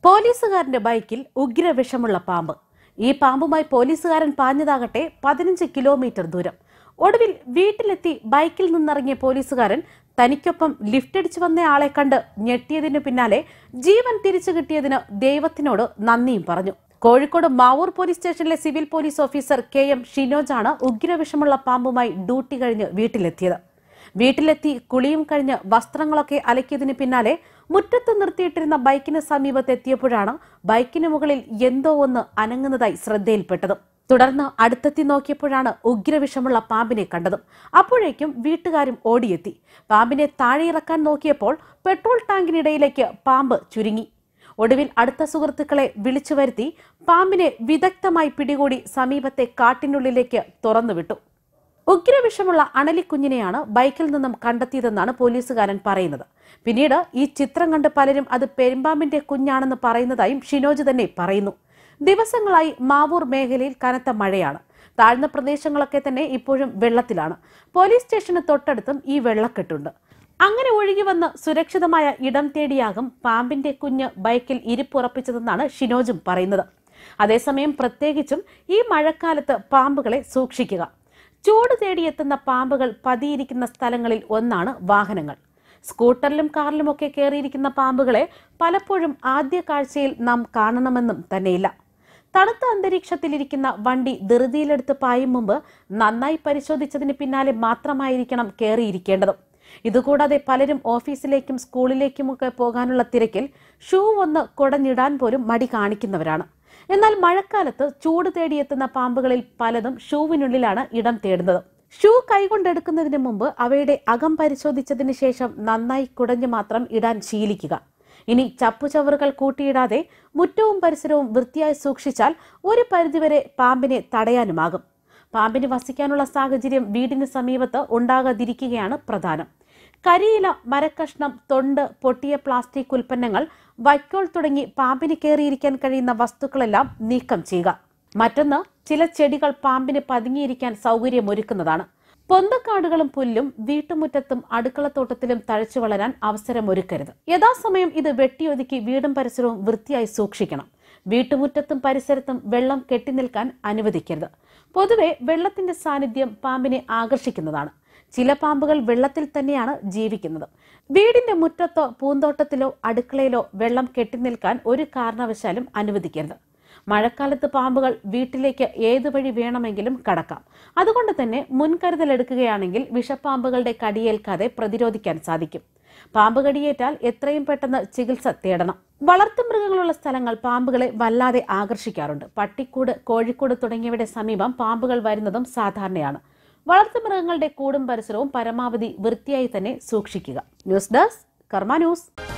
പോലീസുകാരന്റെ ബൈക്കിൽ ഉഗ്രവിഷമുള്ള പാമ്പ് ഈ പാമ്പുമായി പോലീസുകാരൻ പാഞ്ഞതാകട്ടെ പതിനഞ്ച് കിലോമീറ്റർ ദൂരം ഒടുവിൽ വീട്ടിലെത്തി ബൈക്കിൽ നിന്നിറങ്ങിയ പോലീസുകാരൻ തനിക്കൊപ്പം ലിഫ്റ്റ് അടിച്ചു വന്ന ആളെ കണ്ട് ഞെട്ടിയതിനു പിന്നാലെ ജീവൻ തിരിച്ചു കിട്ടിയതിന് ദൈവത്തിനോട് നന്ദിയും പറഞ്ഞു കോഴിക്കോട് മാവൂർ പോലീസ് സ്റ്റേഷനിലെ civil police officer K M ഷിനോജാണ് ഉഗ്രവിഷമുള്ള പാമ്പുമായി ഡ്യൂട്ടി കഴിഞ്ഞ് വീട്ടിലെത്തിയത് വീട്ടിലെത്തി കുളിയും കഴിഞ്ഞ് വസ്ത്രങ്ങളൊക്കെ അലക്കിയതിന് പിന്നാലെ മുറ്റത്ത് നിർത്തിയിട്ടിരുന്ന ബൈക്കിന് സമീപത്തെത്തിയപ്പോഴാണ് ബൈക്കിന് മുകളിൽ എന്തോ ഒന്ന് അനങ്ങുന്നതായി ശ്രദ്ധയിൽപ്പെട്ടത് തുടർന്ന് അടുത്തെത്തി നോക്കിയപ്പോഴാണ് ഉഗ്രവിഷമുള്ള പാമ്പിനെ കണ്ടത് അപ്പോഴേക്കും വീട്ടുകാരും ഓടിയെത്തി പാമ്പിനെ താഴെയിറക്കാൻ നോക്കിയപ്പോൾ പെട്രോൾ ടാങ്കിനിടയിലേക്ക് പാമ്പ് ചുരുങ്ങി ഒടുവിൽ അടുത്ത സുഹൃത്തുക്കളെ വിളിച്ചു വരുത്തി പാമ്പിനെ വിദഗ്ധമായി പിടികൂടി സമീപത്തെ കാട്ടിനുള്ളിലേക്ക് തുറന്നുവിട്ടു ഉഗ്രവിഷമുള്ള അണലിക്കുഞ്ഞിനെയാണ് ബൈക്കിൽ നിന്നും കണ്ടെത്തിയതെന്നാണ് പോലീസുകാരൻ പറയുന്നത് പിന്നീട് ഈ ചിത്രം കണ്ട് പലരും അത് പെരുമ്പാമ്പിന്റെ കുഞ്ഞാണെന്ന് പറയുന്നതായും ഷിനോജ് തന്നെ പറയുന്നു ദിവസങ്ങളായി മാവൂർ മേഖലയിൽ കനത്ത മഴയാണ് താഴ്ന്ന പ്രദേശങ്ങളൊക്കെ തന്നെ ഇപ്പോഴും വെള്ളത്തിലാണ് പോലീസ് സ്റ്റേഷന് തൊട്ടടുത്തും ഈ വെള്ളക്കെട്ടുണ്ട് അങ്ങനെ ഒഴുകി വന്ന് സുരക്ഷിതമായ ഇടം തേടിയാകും പാമ്പിന്റെ കുഞ്ഞ് ബൈക്കിൽ ഇരിപ്പുറപ്പിച്ചതെന്നാണ് ഷിനോജും പറയുന്നത് അതേസമയം പ്രത്യേകിച്ചും ഈ മഴക്കാലത്ത് പാമ്പുകളെ സൂക്ഷിക്കുക ചൂട് തേടിയെത്തുന്ന പാമ്പുകൾ പതിയിരിക്കുന്ന സ്ഥലങ്ങളിൽ ഒന്നാണ് വാഹനങ്ങൾ സ്കൂട്ടറിലും കാറിലുമൊക്കെ കയറിയിരിക്കുന്ന പാമ്പുകളെ പലപ്പോഴും ആദ്യ കാഴ്ചയിൽ നാം കാണണമെന്നും തന്നെയില്ല തണുത്ത അന്തരീക്ഷത്തിലിരിക്കുന്ന വണ്ടി ധൃതിയിലെടുത്ത് പായും മുമ്പ് നന്നായി പരിശോധിച്ചതിന് പിന്നാലെ മാത്രമായിരിക്കണം കയറിയിരിക്കേണ്ടത് ഇതുകൂടാതെ പലരും ഓഫീസിലേക്കും സ്കൂളിലേക്കുമൊക്കെ പോകാനുള്ള തിരക്കിൽ ഷൂ ഒന്ന് കുടഞ്ഞിടാൻ പോലും മടി കാണിക്കുന്നവരാണ് എന്നാൽ മഴക്കാലത്ത് ചൂട് തേടിയെത്തുന്ന പാമ്പുകളിൽ പലതും ഷൂവിനുള്ളിലാണ് ഇടം തേടുന്നത് ഷൂ കൈകൊണ്ടെടുക്കുന്നതിന് മുമ്പ് അവയുടെ അകം പരിശോധിച്ചതിന് ശേഷം നന്നായി കുടഞ്ഞു മാത്രം ഇടാൻ ശീലിക്കുക ഇനി ചപ്പുചവറുകൾ കൂട്ടിയിടാതെ മുറ്റവും പരിസരവും വൃത്തിയായി സൂക്ഷിച്ചാൽ ഒരു പരിധിവരെ പാമ്പിനെ തടയാനുമാകും പാമ്പിന് വസിക്കാനുള്ള സാഹചര്യം വീടിന് സമീപത്ത് ഉണ്ടാകാതിരിക്കുകയാണ് പ്രധാനം കരിയില മരക്കഷ്ണം തൊണ്ട് പൊട്ടിയ പ്ലാസ്റ്റിക് ഉൽപ്പന്നങ്ങൾ വൈക്കോൽ തുടങ്ങി പാമ്പിന് കയറിയിരിക്കാൻ കഴിയുന്ന വസ്തുക്കളെല്ലാം നീക്കം ചെയ്യുക മറ്റൊന്ന് ചില ചെടികൾ പാമ്പിന് പതുങ്ങിയിരിക്കാൻ സൗകര്യമൊരുക്കുന്നതാണ് പൊന്തക്കാടുകളും പുല്ലും വീട്ടുമുറ്റത്തും അടുക്കളത്തോട്ടത്തിലും തഴച്ചു വളരാൻ അവസരമൊരുക്കരുത് യഥാസമയം ഇത് വെട്ടിയൊതുക്കി വീടും പരിസരവും വൃത്തിയായി സൂക്ഷിക്കണം വീട്ടുമുറ്റത്തും പരിസരത്തും വെള്ളം കെട്ടിനിൽക്കാൻ അനുവദിക്കരുത് പൊതുവെ വെള്ളത്തിന്റെ സാന്നിധ്യം പാമ്പിനെ ആകർഷിക്കുന്നതാണ് ചില പാമ്പുകൾ വെള്ളത്തിൽ തന്നെയാണ് ജീവിക്കുന്നത് വീടിന്റെ മുറ്റത്തോ പൂന്തോട്ടത്തിലോ അടുക്കളയിലോ വെള്ളം കെട്ടിനിൽക്കാൻ ഒരു കാരണവശാലും അനുവദിക്കരുത് മഴക്കാലത്ത് പാമ്പുകൾ വീട്ടിലേക്ക് ഏതു വഴി വേണമെങ്കിലും കടക്കാം അതുകൊണ്ട് തന്നെ മുൻകരുതൽ എടുക്കുകയാണെങ്കിൽ വിഷപ്പാമ്പുകളുടെ കടിയേൽക്കാതെ പ്രതിരോധിക്കാൻ സാധിക്കും പാമ്പ് കടിയേറ്റാൽ എത്രയും പെട്ടെന്ന് ചികിത്സ തേടണം വളർത്തുമൃഗങ്ങളുള്ള സ്ഥലങ്ങൾ പാമ്പുകളെ വല്ലാതെ ആകർഷിക്കാറുണ്ട് പട്ടിക്കൂട് കോഴിക്കൂട് തുടങ്ങിയവയുടെ സമീപം പാമ്പുകൾ വരുന്നതും സാധാരണയാണ് വളർത്തുമൃഗങ്ങളുടെ കൂടും പരിസരവും പരമാവധി വൃത്തിയായി തന്നെ സൂക്ഷിക്കുക ന്യൂസ് ഡെസ്ക് കർമ്മ ന്യൂസ്